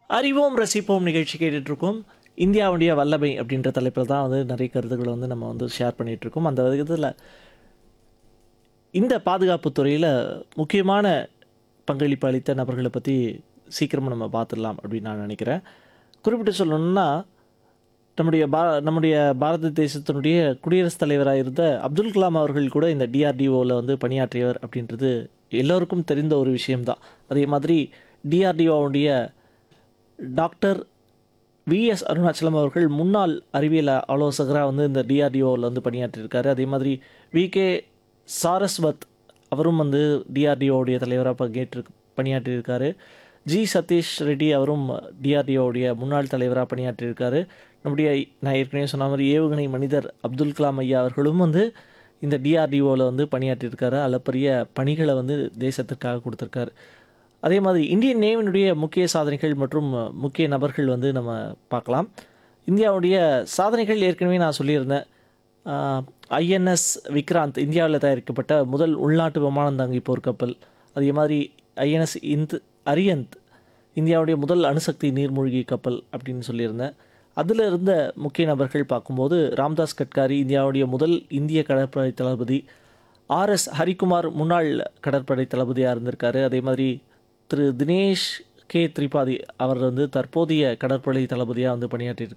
அறிவோம் ரசிப்போம் நிகழ்ச்சி கேட்டுட்டு இருக்கோம் இந்தியாவுடைய வல்லமை அப்படின்ற தலைப்பில் தான் வந்து நிறைய கருத்துக்களை வந்து நம்ம வந்து ஷேர் பண்ணிட்டு இருக்கோம் அந்த விதத்தில் இந்த பாதுகாப்பு துறையில் முக்கியமான பங்களிப்பு அளித்த நபர்களை பற்றி சீக்கிரமாக நம்ம பார்த்துடலாம் அப்படின்னு நான் நினைக்கிறேன் குறிப்பிட்டு சொல்லணும்னா நம்முடைய பா நம்முடைய பாரத தேசத்தினுடைய குடியரசுத் தலைவராக இருந்த அப்துல் கலாம் அவர்கள் கூட இந்த டிஆர்டிஓவில் வந்து பணியாற்றியவர் அப்படின்றது எல்லோருக்கும் தெரிந்த ஒரு விஷயம்தான் அதே மாதிரி டிஆர்டிஓவுடைய டாக்டர் விஎஸ் அருணாச்சலம் அவர்கள் முன்னாள் அறிவியல் ஆலோசகராக வந்து இந்த டிஆர்டிஓவில் வந்து பணியாற்றியிருக்காரு அதே மாதிரி வி கே சாரஸ்வத் அவரும் வந்து டிஆர்டிஓவுடைய தலைவராக பங்கேற்று பணியாற்றியிருக்காரு ஜி சதீஷ் ரெட்டி அவரும் டிஆர்டிஓவுடைய முன்னாள் தலைவராக பணியாற்றியிருக்காரு நம்முடைய நான் ஏற்கனவே சொன்ன மாதிரி ஏவுகணை மனிதர் அப்துல் கலாம் ஐயா அவர்களும் வந்து இந்த டிஆர்டிஓவில் வந்து பணியாற்றியிருக்காரு அளப்பரிய பணிகளை வந்து தேசத்திற்காக கொடுத்துருக்காரு அதே மாதிரி இந்தியன் நேவினுடைய முக்கிய சாதனைகள் மற்றும் முக்கிய நபர்கள் வந்து நம்ம பார்க்கலாம் இந்தியாவுடைய சாதனைகள் ஏற்கனவே நான் சொல்லியிருந்தேன் ஐஎன்எஸ் விக்ராந்த் இந்தியாவில் தயாரிக்கப்பட்ட முதல் உள்நாட்டு விமானம் தாங்கி போர்க்கப்பல் அதே மாதிரி ஐஎன்எஸ் இந்த் அரியந்த் இந்தியாவுடைய முதல் அணுசக்தி நீர்மூழ்கி கப்பல் அப்படின்னு சொல்லியிருந்தேன் அதில் இருந்த முக்கிய நபர்கள் பார்க்கும்போது ராம்தாஸ் கட்காரி இந்தியாவுடைய முதல் இந்திய கடற்படை தளபதி ஆர்எஸ் ஹரிகுமார் முன்னாள் கடற்படை தளபதியாக இருந்திருக்காரு அதே மாதிரி திரு தினேஷ் கே திரிபாதி அவர் வந்து தற்போதைய கடற்படை தளபதியாக வந்து பணியாற்றியிருக்காரு